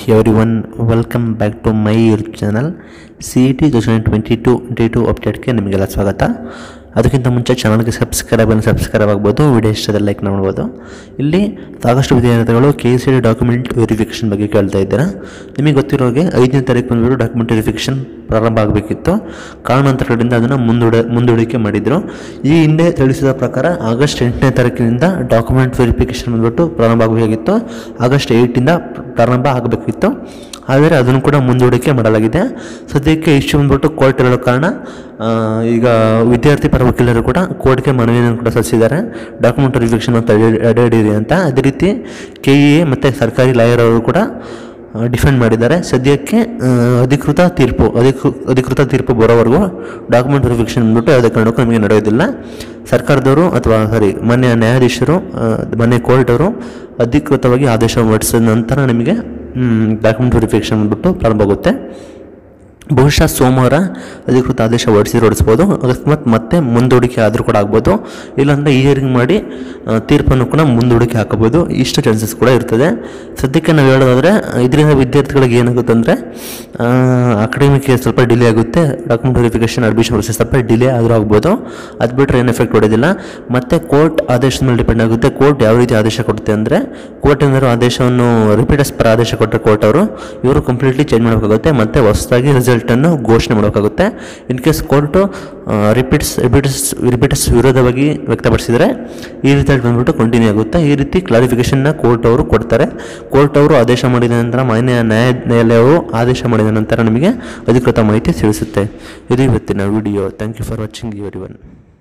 every one welcome back to my YouTube channel C E T two thousand twenty two twenty two ಅಪ್ಡೇಟ್ಗೆ ನಿಮಗೆಲ್ಲ ಸ್ವಾಗತ ಅದಕ್ಕಿಂತ ಮುಂಚೆ ಚಾನಲ್ಗೆ ಸಬ್ಸ್ಕ್ರೈಬ್ ಅನ್ನು ಸಬ್ಸ್ಕ್ರೈಬ್ ಆಗ್ಬೋದು ವಿಡಿಯೋ ಇಷ್ಟದ ಲೈಕ್ ಮಾಡ್ಬೋದು ಇಲ್ಲಿ ಸಾಕಷ್ಟು ವಿದ್ಯಾರ್ಥಿಗಳು K C D document verification ಬಗ್ಗೆ ಕೇಳ್ತಾ ಇದ್ದೀರಾ ನಿಮಗೆ ಗೊತ್ತಿರೋ ಹಾಗೆ ಐದನೇ ತಾರೀಕು ಬಂದ್ಬಿಟ್ಟು ಡಾಕ್ಯುಮೆಂಟ್ ವೆರಿಫಿಕೇಷನ್ ಪ್ರಾರಂಭ ಆಗಬೇಕಿತ್ತು ಕಾರಣಾಂತರಗಳಿಂದ ಅದನ್ನು ಮುಂದೂಡ ಮುಂದೂಡಿಕೆ ಮಾಡಿದರು ಈ ಹಿಂದೆ ತಿಳಿಸಿದ ಪ್ರಕಾರ ಆಗಸ್ಟ್ ಎಂಟನೇ ತಾರೀಕಿನಿಂದ ಡಾಕ್ಯುಮೆಂಟ್ ವೆರಿಫಿಕೇಷನ್ ಬಂದ್ಬಿಟ್ಟು ಪ್ರಾರಂಭ ಆಗಬೇಕಾಗಿತ್ತು ಆಗಸ್ಟ್ ಏಯ್ಟಿಂದ ಪ್ರಾರಂಭ ಆಗಬೇಕಿತ್ತು ಆದರೆ ಅದನ್ನು ಕೂಡ ಮುಂದೂಡಿಕೆ ಮಾಡಲಾಗಿದೆ ಸದ್ಯಕ್ಕೆ ಇಶ್ಯೂ ಬಂದ್ಬಿಟ್ಟು ಕೋರ್ಟ್ ಇರೋ ಕಾರಣ ಆ, ಈಗ ವಿದ್ಯಾರ್ಥಿ ಪರ ವಕೀಲರು ಕೂಡ ಕೋರ್ಟ್ಗೆ ಮನವಿಯನ್ನು ಕೂಡ ಸಲ್ಲಿಸಿದ್ದಾರೆ ಡಾಕ್ಯುಮೆಂಟ್ ವೆರಿಫಿಕೇಷನ್ ತಡೆಹಿಡಿಯಿರಿ ಅಂತ ಅದೇ ರೀತಿ ಕೆ ಇ ಎ ಮತ್ತು ಸರ್ಕಾರಿ ಲಾಯರ್ ಅವರು ಕೂಡ ಡಿಫೆಂಡ್ ಮಾಡಿದ್ದಾರೆ ಸದ್ಯಕ್ಕೆ ಆ, ಅಧಿಕೃತ ತೀರ್ಪು ಅಧಿಕೃ ಅಧಿಕೃತ ತೀರ್ಪು ಬರೋವರೆಗೂ ಡಾಕ್ಯುಮೆಂಟ್ ವೆರಿಫಿಕೇಷನ್ ಅಂದ್ಬಿಟ್ಟು ಯಾವುದೇ ಕಾರಣಕ್ಕೂ ನಮಗೆ ನಡೆಯೋದಿಲ್ಲ ಸರ್ಕಾರದವರು ಅಥವಾ ಸಾರಿ ಮಾನ್ಯ ನ್ಯಾಯಾಧೀಶರು ಆ, ಮಾನ್ಯ ಕೋರ್ಟವರು ಅಧಿಕೃತವಾಗಿ ಆದೇಶ ಹೊರಡಿಸಿದ ನಂತರ ನಿಮಗೆ ಡಾಕ್ಯುಮೆಂಟ್ ವೆರಿಫಿಕೇಷನ್ ಅಂದ್ಬಿಟ್ಟು ಪ್ರಾರಂಭ ಆಗುತ್ತೆ ಬಹುಶಃ ಸೋಮವಾರ ಅಧಿಕೃತ ಆದೇಶ ಹೊರಡಿಸಿದ್ರೆ ಹೊರಡಿಸ್ಬೋದು ಅಕಸ್ಮಾತ್ ಮತ್ತೆ ಮುಂದೂಡಿಕೆ ಆದರೂ ಕೂಡ ಆಗ್ಬೋದು ಇಲ್ಲಾಂದರೆ ಹಿಯರಿಂಗ್ ಮಾಡಿ ಆ, ತೀರ್ಪನ್ನು ಕೂಡ ಮುಂದೂಡಿಕೆ ಹಾಕಬಹುದು ಇಷ್ಟು ಚಾನ್ಸಸ್ ಕೂಡ ಇರ್ತದೆ ಸದ್ಯಕ್ಕೆ ನಾವು ಹೇಳೋದಾದರೆ ಇದರಿಂದ ವಿದ್ಯಾರ್ಥಿಗಳಿಗೆ ಏನಾಗುತ್ತೆ ಅಂದರೆ ಅಕಾಡೆಮಿಕ್ ಸ್ವಲ್ಪ ಡಿಲೇ ಆಗುತ್ತೆ ಡಾಕ್ಯುಮೆಂಟ್ ವೆರಿಫಿಕೇಷನ್ ಅಡ್ಮಿಷನ್ ಪ್ರೊಸೆಸ್ ಸ್ವಲ್ಪ ಡಿಲೇ ಆದರೂ ಆಗ್ಬೋದು ಅದು ಬಿಟ್ಟರೆ ಏನು ಎಫೆಕ್ಟ್ ಹೊಡೋದಿಲ್ಲ ಮತ್ತು ಕೋರ್ಟ್ ಆದೇಶದ ಮೇಲೆ ಡಿಪೆಂಡ್ ಆಗುತ್ತೆ ಕೋರ್ಟ್ ಯಾವ ರೀತಿ ಆದೇಶ ಕೊಡುತ್ತೆ ಅಂದರೆ ಕೋರ್ಟ್ ಏನಾದ್ರು ಆದೇಶವನ್ನು ರಿಪೀಟರ್ಸ್ ಪರ ಆದೇಶ ಕೊಟ್ಟರೆ ಕೋರ್ಟ್ ಅವರು ಇವರು ಕಂಪ್ಲೀಟ್ಲಿ ಚೇಂಜ್ ಮಾಡಬೇಕಾಗುತ್ತೆ ಮತ್ತು ಹೊಸದಾಗಿ ರಿಸಲ್ಟನ್ನು ಘೋಷಣೆ ಮಾಡಬೇಕಾಗುತ್ತೆ in case court repeats repeaters repeaters ವಿರೋಧವಾಗಿ ವ್ಯಕ್ತಪಡಿಸಿದರೆ ಈ ರಿಸಲ್ಟ್ ಬಂದ್ಬಿಟ್ಟು ಕಂಟಿನ್ಯೂ ಆಗುತ್ತೆ ಈ ರೀತಿ ಕ್ಲಾರಿಫಿಕೇಷನ್ನ ಕೋರ್ಟ್ ಅವರು ಕೊಡ್ತಾರೆ ಕೋರ್ಟ್ ಅವರು ಆದೇಶ ಮಾಡಿದ ನಂತರ ಮಾನ್ಯ ನ್ಯಾಯ ನ್ಯಾಯಾಲಯವು ಆದೇಶ ಮಾಡಿದ ನಂತರ ನಿಮಗೆ ಅಧಿಕೃತ ಮಾಹಿತಿ ತಿಳಿಸುತ್ತೆ ಇದು ಇವತ್ತಿನ video thank you for watching your one